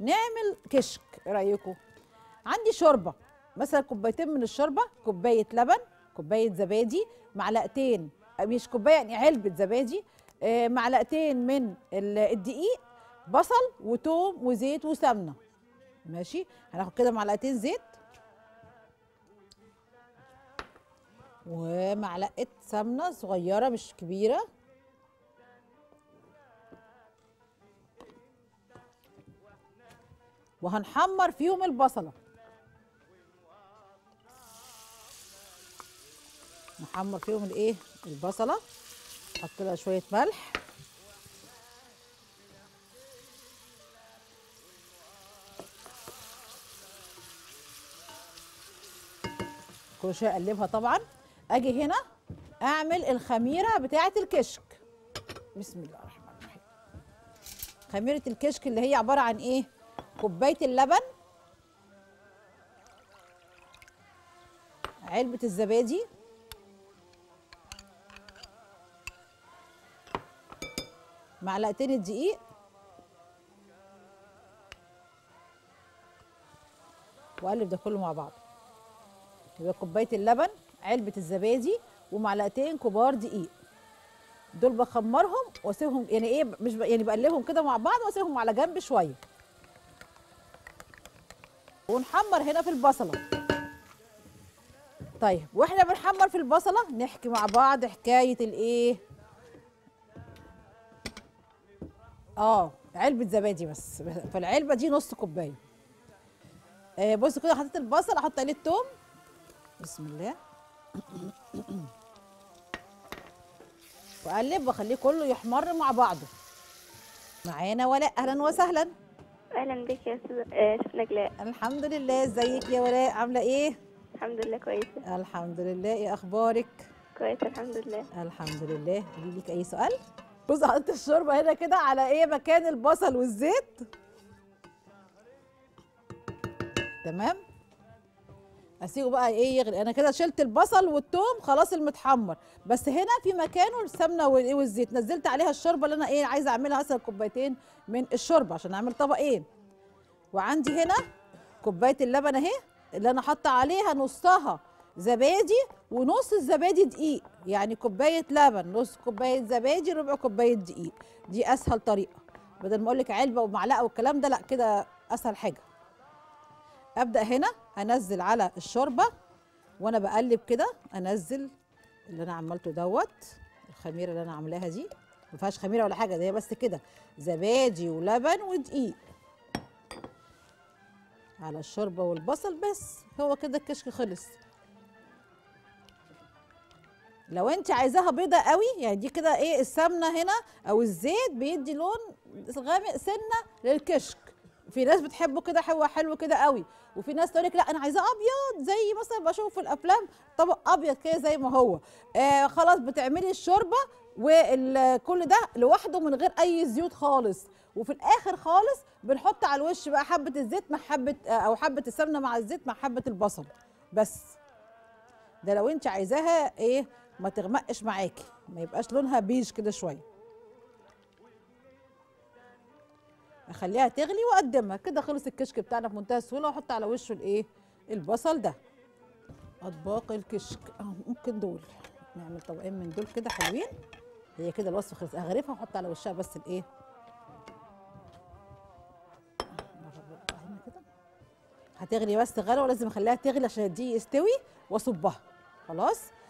نعمل كشك ايه رايكم عندي شوربه مثلا كوبايتين من الشوربه كوبايه لبن كوبايه زبادي معلقتين مش كوبايه يعني علبه زبادي آه، معلقتين من ال- الدقيق بصل وتوم وزيت وسمنه ماشي هناخد كده معلقتين زيت ومعلقه سمنه صغيره مش كبيره وهنحمر فيهم البصله نحمر فيهم الايه البصله نحط لها شويه ملح كل شويه اقلبها طبعا اجي هنا اعمل الخميره بتاعه الكشك بسم الله الرحمن الرحيم خميره الكشك اللي هي عباره عن ايه كوبايه اللبن علبه الزبادي معلقتين الدقيق واقلب ده كله مع بعض يبقى كوبايه اللبن علبه الزبادي ومعلقتين كبار دقيق دول بخمرهم واسيبهم يعني ايه مش ب... يعني بقلبهم كده مع بعض واسيبهم على جنب شويه ونحمر هنا في البصله طيب واحنا بنحمر في البصله نحكي مع بعض حكايه الايه اه علبه زبادي بس فالعلبه دي نص كوبايه آه بصوا كده حطيت البصل احط عليه التوم بسم الله واقلب واخليه كله يحمر مع بعضه معانا ولاء اهلا وسهلا اهلا بك يا استاذ آه، شيخ نجلاء الحمد لله ازيك يا ولاء عامله ايه الحمد لله كويسه الحمد لله ايه اخبارك كويسه الحمد لله الحمد لله قولي لك اي سؤال بص حطيت الشوربه هنا كده على ايه مكان البصل والزيت تمام اسيبه بقى ايه يغلي انا كده شلت البصل والثوم خلاص المتحمر بس هنا في مكانه السمنه والايه والزيت نزلت عليها الشوربه اللي انا ايه عايزه اعملها مثلا كوبايتين من الشوربه عشان اعمل طبقين وعندي هنا كوبايه اللبن اهي اللي انا حاطه عليها نصها زبادي ونص الزبادي دقيق يعني كوبايه لبن نص كوبايه زبادي ربع كوبايه دقيق دي اسهل طريقه بدل ما اقول لك علبه ومعلقه والكلام ده لا كده اسهل حاجه ابدا هنا انزل على الشوربه وانا بقلب كده انزل اللي انا عملته دوت الخميره اللي انا عاملاها دي ما فيهاش خميره ولا حاجه ده هي بس كده زبادي ولبن ودقيق على الشوربه والبصل بس هو كده الكشك خلص لو انت عايزاها بيضه قوي يعني دي كده ايه السمنه هنا او الزيت بيدي لون غامق سنه للكشك في ناس بتحبه كده حلو حلو كده قوي وفي ناس تقول لك لا انا عايزاه ابيض زي مثلا بشوف في الافلام طبق ابيض كده زي ما هو آه خلاص بتعملي الشوربه وكل ده لوحده من غير اي زيوت خالص وفي الاخر خالص بنحط على الوش بقى حبه الزيت مع حبه آه، او حبه السمنه مع الزيت مع حبه البصل بس ده لو انت عايزاها ايه ما تغمقش معاكي ما يبقاش لونها بيج كده شويه اخليها تغلي واقدمها كده خلص الكشك بتاعنا في منتهى السهوله واحط على وشه الايه البصل ده اطباق الكشك اه ممكن دول نعمل طبقين من دول كده حلوين هي كده الوصفه خلصت اغرفها واحط على وشها بس الايه نغرفها هنا كده. هتغلي بس غلوه لازم اخليها تغلي عشان دي يستوي واصبها خلاص